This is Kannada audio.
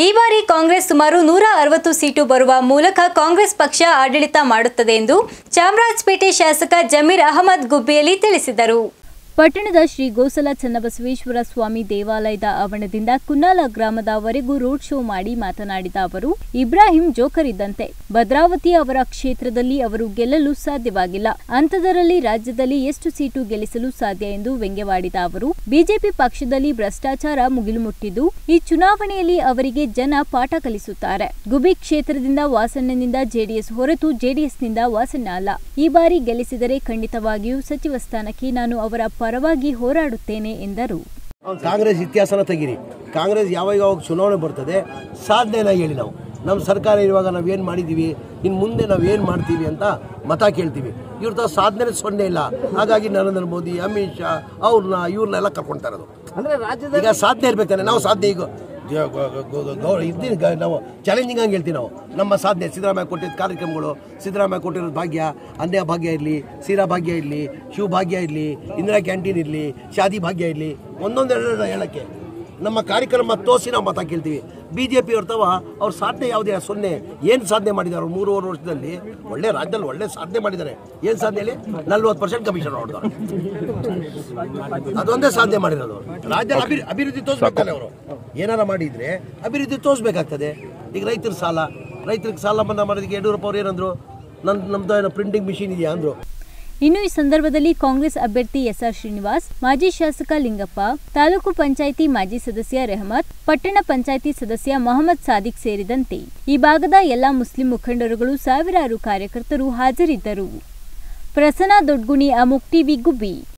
ಈ ಬಾರಿ ಕಾಂಗ್ರೆಸ್ ಸುಮಾರು ನೂರ ಅರವತ್ತು ಸೀಟು ಬರುವ ಮೂಲಕ ಕಾಂಗ್ರೆಸ್ ಪಕ್ಷ ಆಡಳಿತ ಮಾಡುತ್ತದೆ ಎಂದು ಚಾಮರಾಜಪೇಟೆ ಶಾಸಕ ಜಮೀರ್ ಅಹಮದ್ ಗುಬ್ಬಿಯಲ್ಲಿ ತಿಳಿಸಿದರು ಪಟ್ಟಣದ ಶ್ರೀ ಗೋಸಲ ಚನ್ನಬಸವೇಶ್ವರ ಸ್ವಾಮಿ ದೇವಾಲಯದ ಆವರಣದಿಂದ ಕುನ್ನಾಲ ಗ್ರಾಮದವರೆಗೂ ರೋಡ್ ಶೋ ಮಾಡಿ ಮಾತನಾಡಿದ ಅವರು ಇಬ್ರಾಹಿಂ ಜೋಕರ್ ಇದ್ದಂತೆ ಭದ್ರಾವತಿ ಅವರ ಕ್ಷೇತ್ರದಲ್ಲಿ ಅವರು ಗೆಲ್ಲಲು ಸಾಧ್ಯವಾಗಿಲ್ಲ ಅಂಥದರಲ್ಲಿ ರಾಜ್ಯದಲ್ಲಿ ಎಷ್ಟು ಸೀಟು ಗೆಲ್ಲಿಸಲು ಸಾಧ್ಯ ಎಂದು ವ್ಯಂಗ್ಯವಾಡಿದ ಅವರು ಬಿಜೆಪಿ ಪಕ್ಷದಲ್ಲಿ ಭ್ರಷ್ಟಾಚಾರ ಮುಗಿಲು ಮುಟ್ಟಿದ್ದು ಈ ಚುನಾವಣೆಯಲ್ಲಿ ಅವರಿಗೆ ಜನ ಪಾಠ ಕಲಿಸುತ್ತಾರೆ ಗುಬಿ ಕ್ಷೇತ್ರದಿಂದ ವಾಸಣ್ಣನಿಂದ ಜೆಡಿಎಸ್ ಹೊರತು ಜೆಡಿಎಸ್ನಿಂದ ವಾಸಣ್ಣ ಅಲ್ಲ ಈ ಬಾರಿ ಗೆಲ್ಲಿಸಿದರೆ ಖಂಡಿತವಾಗಿಯೂ ಸಚಿವ ಸ್ಥಾನಕ್ಕೆ ನಾನು ಅವರ ಪರವಾಗಿ ಹೋರಾಡುತ್ತೇನೆ ಎಂದರು ಕಾಂಗ್ರೆಸ್ ಇತಿಹಾಸನ ತೆಗೀರಿ ಕಾಂಗ್ರೆಸ್ ಯಾವಾಗ ಯಾವಾಗ ಚುನಾವಣೆ ಬರ್ತದೆ ಸಾಧನೆನ ಹೇಳಿ ನಾವು ನಮ್ಮ ಸರ್ಕಾರ ಇರುವಾಗ ನಾವೇನು ಮಾಡಿದ್ದೀವಿ ಇನ್ನು ಮುಂದೆ ನಾವು ಏನು ಮಾಡ್ತೀವಿ ಅಂತ ಮತ ಕೇಳ್ತೀವಿ ಇವ್ರ ತ ಸಾಧನೆ ಸೊನ್ನೆ ಇಲ್ಲ ಹಾಗಾಗಿ ನರೇಂದ್ರ ಮೋದಿ ಅಮಿತ್ ಶಾ ಅವ್ರನ್ನ ಇವ್ರನ್ನೆಲ್ಲ ಕರ್ಕೊಳ್ತಾ ಇರೋದು ಅಂದ್ರೆ ರಾಜ್ಯದ ಈಗ ಸಾಧನೆ ಇರ್ಬೇಕಾನೆ ನಾವು ಸಾಧನೆ ಈಗ ಜ- ಗ- ಗ- ಗ- ಗೌ- ಇದ್ದೀನಿ ಗ- ನಾವು ಚಾಲೆಂಜಿಂಗ್ ಆಗಿ ಹೇಳ್ತೀವಿ ನಾವು ನಮ್ಮ ಸಾಧನೆ ಸಿದ್ದರಾಮಯ್ಯ ಕೊಟ್ಟಿದ್ದ ಕಾರ್ಯಕ್ರಮಗಳು ಸಿದ್ದರಾಮಯ್ಯ ಕೊಟ್ಟಿರೋದು ಭಾಗ್ಯ ಅನ್ಯ ಭಾಗ್ಯ ಇರಲಿ ಸೀರಾ ಭಾಗ್ಯ ಇರಲಿ ಶಿವ ಭಾಗ್ಯ ಇರಲಿ ಇಂದಿರಾ ಕ್ಯಾಂಟೀನ್ ಇರಲಿ ಶಾದಿ ಭಾಗ್ಯ ಇರಲಿ ಒಂದೊಂದು ಎರಡು ಹೇಳಕ್ಕೆ ನಮ್ಮ ಕಾರ್ಯಕ್ರಮ ತೋರಿಸಿ ನಾವು ಮತ ಕೇಳ್ತೀವಿ ಬಿ ಜೆ ಪಿ ಇರ್ತಾವ ಅವ್ರ ಸಾಧನೆ ಯಾವುದೇ ಸೊನ್ನೆ ಏನು ಸಾಧನೆ ಮಾಡಿದ್ದಾರೆ ಅವ್ರು ಮೂರುವರೆ ವರ್ಷದಲ್ಲಿ ಒಳ್ಳೆ ರಾಜ್ಯದಲ್ಲಿ ಒಳ್ಳೆ ಸಾಧನೆ ಮಾಡಿದ್ದಾರೆ ಏನು ಸಾಧನೆ ಹೇಳಿ ನಲ್ವತ್ತು ಪರ್ಸೆಂಟ್ ಕಮಿಷನ್ ಹೊಡೆದವ್ರು ಅದೊಂದೇ ಸಾಧನೆ ಮಾಡಿರೋದು ರಾಜ್ಯ ಅಭಿ- ಅಭಿವೃದ್ಧಿ ತೋರಿಸ್ಬೇಕಲ್ಲ ಅವರು ಏನಾರ ಮಾಡಿದ್ರೆ ಅಭಿವೃದ್ಧಿ ತೋರಿಸ್ಬೇಕಾಗ್ತದೆ ಈಗ ರೈತರ ಸಾಲ ರೈತರಿಗೆ ಸಾಲ ಮನ್ನಾ ಮಾಡೋದಕ್ಕೆ ಯಡಿಯೂರಪ್ಪ ಅವ್ರು ಏನಂದ್ರು ನನ್ನ ನಮ್ದು ಏನೋ ಪ್ರಿಂಟಿಂಗ್ ಮಿಷಿನ್ ಇದೆಯಾ ಅಂದ್ರು ಇನ್ನು ಈ ಸಂದರ್ಭದಲ್ಲಿ ಕಾಂಗ್ರೆಸ್ ಅಭ್ಯರ್ಥಿ ಎಸ್ಆರ್ ಶ್ರೀನಿವಾಸ್ ಮಾಜಿ ಶಾಸಕ ಲಿಂಗಪ್ಪ ತಾಲೂಕು ಪಂಚಾಯಿತಿ ಮಾಜಿ ಸದಸ್ಯ ರೆಹಮತ್ ಪಟ್ಟಣ ಪಂಚಾಯಿತಿ ಸದಸ್ಯ ಮೊಹಮ್ಮದ್ ಸಾದಿಕ್ ಸೇರಿದಂತೆ ಈ ಭಾಗದ ಎಲ್ಲಾ ಮುಸ್ಲಿಂ ಮುಖಂಡರುಗಳು ಸಾವಿರಾರು ಕಾರ್ಯಕರ್ತರು ಹಾಜರಿದ್ದರು ಪ್ರಸನ್ನ ದೊಡ್ಗುಣಿ ಅಮುಕ್ ಟಿವಿ ಗುಬ್ಬಿ